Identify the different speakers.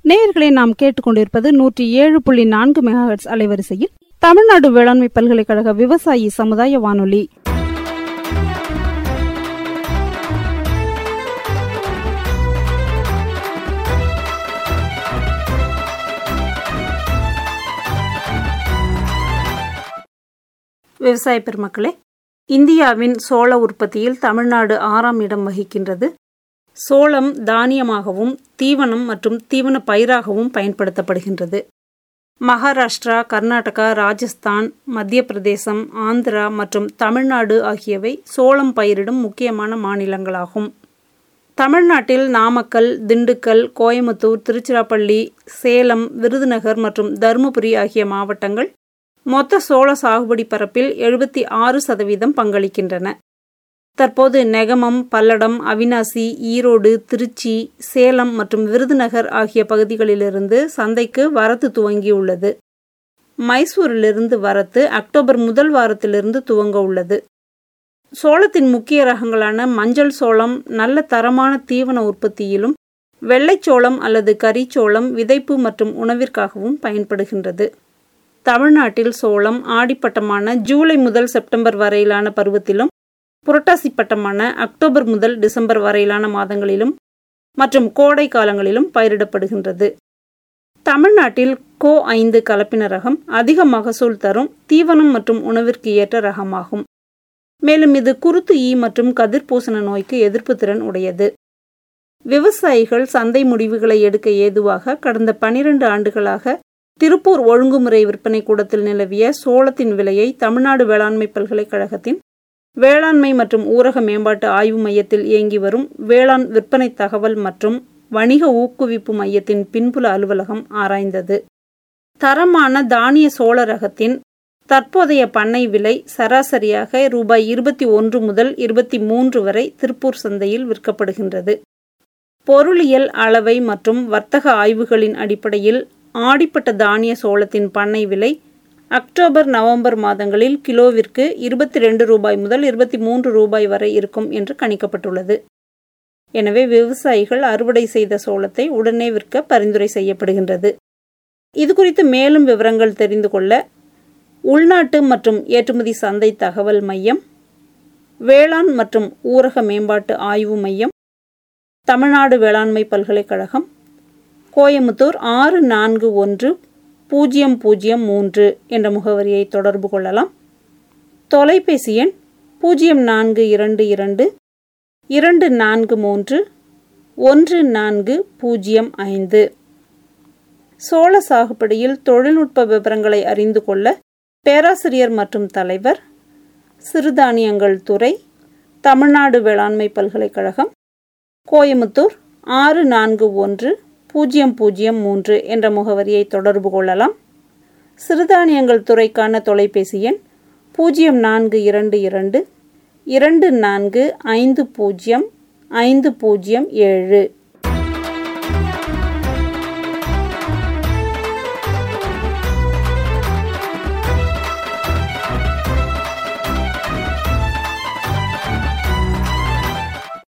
Speaker 1: நேயர்களை நாம் கேட்டுக்கொண்டிருப்பது நூற்றி ஏழு புள்ளி நான்கு மெகாஹெட்ஸ் அலைவரிசையில் தமிழ்நாடு வேளாண்மை பல்கலைக்கழக விவசாயி சமுதாய வானொலி விவசாய பெருமக்களே இந்தியாவின் சோள உற்பத்தியில் தமிழ்நாடு ஆறாம் இடம் வகிக்கின்றது சோளம் தானியமாகவும் தீவனம் மற்றும் தீவன பயிராகவும் பயன்படுத்தப்படுகின்றது மகாராஷ்டிரா கர்நாடகா ராஜஸ்தான் மத்திய பிரதேசம் ஆந்திரா மற்றும் தமிழ்நாடு ஆகியவை சோளம் பயிரிடும் முக்கியமான மாநிலங்களாகும் தமிழ்நாட்டில் நாமக்கல் திண்டுக்கல் கோயமுத்தூர் திருச்சிராப்பள்ளி சேலம் விருதுநகர் மற்றும் தருமபுரி ஆகிய மாவட்டங்கள் மொத்த சோள சாகுபடி பரப்பில் எழுபத்தி ஆறு சதவீதம் பங்களிக்கின்றன தற்போது நெகமம் பல்லடம் அவினாசி ஈரோடு திருச்சி சேலம் மற்றும் விருதுநகர் ஆகிய பகுதிகளிலிருந்து சந்தைக்கு வரத்து துவங்கியுள்ளது மைசூரிலிருந்து வரத்து அக்டோபர் முதல் வாரத்திலிருந்து துவங்க உள்ளது சோளத்தின் முக்கிய ரகங்களான மஞ்சள் சோளம் நல்ல தரமான தீவன உற்பத்தியிலும் வெள்ளைச்சோளம் அல்லது கரிச்சோளம் விதைப்பு மற்றும் உணவிற்காகவும் பயன்படுகின்றது தமிழ்நாட்டில் சோளம் ஆடிப்பட்டமான ஜூலை முதல் செப்டம்பர் வரையிலான பருவத்திலும் புரட்டாசி பட்டமான அக்டோபர் முதல் டிசம்பர் வரையிலான மாதங்களிலும் மற்றும் கோடை காலங்களிலும் பயிரிடப்படுகின்றது தமிழ்நாட்டில் கோ ஐந்து கலப்பின ரகம் அதிக மகசூல் தரும் தீவனம் மற்றும் உணவிற்கு ஏற்ற ரகமாகும் மேலும் இது குருத்து ஈ மற்றும் கதிர்பூசண நோய்க்கு எதிர்ப்பு திறன் உடையது விவசாயிகள் சந்தை முடிவுகளை எடுக்க ஏதுவாக கடந்த பனிரெண்டு ஆண்டுகளாக திருப்பூர் ஒழுங்குமுறை விற்பனை கூடத்தில் நிலவிய சோளத்தின் விலையை தமிழ்நாடு வேளாண்மை பல்கலைக்கழகத்தின் வேளாண்மை மற்றும் ஊரக மேம்பாட்டு ஆய்வு மையத்தில் இயங்கி வரும் வேளாண் விற்பனை தகவல் மற்றும் வணிக ஊக்குவிப்பு மையத்தின் பின்புல அலுவலகம் ஆராய்ந்தது தரமான தானிய சோள ரகத்தின் தற்போதைய பண்ணை விலை சராசரியாக ரூபாய் இருபத்தி ஒன்று முதல் இருபத்தி மூன்று வரை திருப்பூர் சந்தையில் விற்கப்படுகின்றது பொருளியல் அளவை மற்றும் வர்த்தக ஆய்வுகளின் அடிப்படையில் ஆடிப்பட்ட தானிய சோளத்தின் பண்ணை விலை அக்டோபர் நவம்பர் மாதங்களில் கிலோவிற்கு இருபத்தி ரெண்டு ரூபாய் முதல் இருபத்தி மூன்று ரூபாய் வரை இருக்கும் என்று கணிக்கப்பட்டுள்ளது எனவே விவசாயிகள் அறுவடை செய்த சோளத்தை உடனே விற்க பரிந்துரை செய்யப்படுகின்றது இது குறித்து மேலும் விவரங்கள் தெரிந்து கொள்ள உள்நாட்டு மற்றும் ஏற்றுமதி சந்தை தகவல் மையம் வேளாண் மற்றும் ஊரக மேம்பாட்டு ஆய்வு மையம் தமிழ்நாடு வேளாண்மை பல்கலைக்கழகம் கோயமுத்தூர் ஆறு நான்கு ஒன்று பூஜ்ஜியம் பூஜ்ஜியம் மூன்று என்ற முகவரியை தொடர்பு கொள்ளலாம் தொலைபேசி எண் பூஜ்ஜியம் நான்கு இரண்டு இரண்டு இரண்டு நான்கு மூன்று ஒன்று நான்கு பூஜ்ஜியம் ஐந்து சோள சாகுபடியில் தொழில்நுட்ப விவரங்களை அறிந்து கொள்ள பேராசிரியர் மற்றும் தலைவர் சிறுதானியங்கள் துறை தமிழ்நாடு வேளாண்மை பல்கலைக்கழகம் கோயமுத்தூர் ஆறு நான்கு ஒன்று பூஜ்ஜியம் பூஜ்ஜியம் மூன்று என்ற முகவரியை தொடர்பு கொள்ளலாம் சிறுதானியங்கள் துறைக்கான தொலைபேசி எண் பூஜ்ஜியம் நான்கு இரண்டு இரண்டு இரண்டு நான்கு ஐந்து பூஜ்ஜியம் ஐந்து பூஜ்ஜியம் ஏழு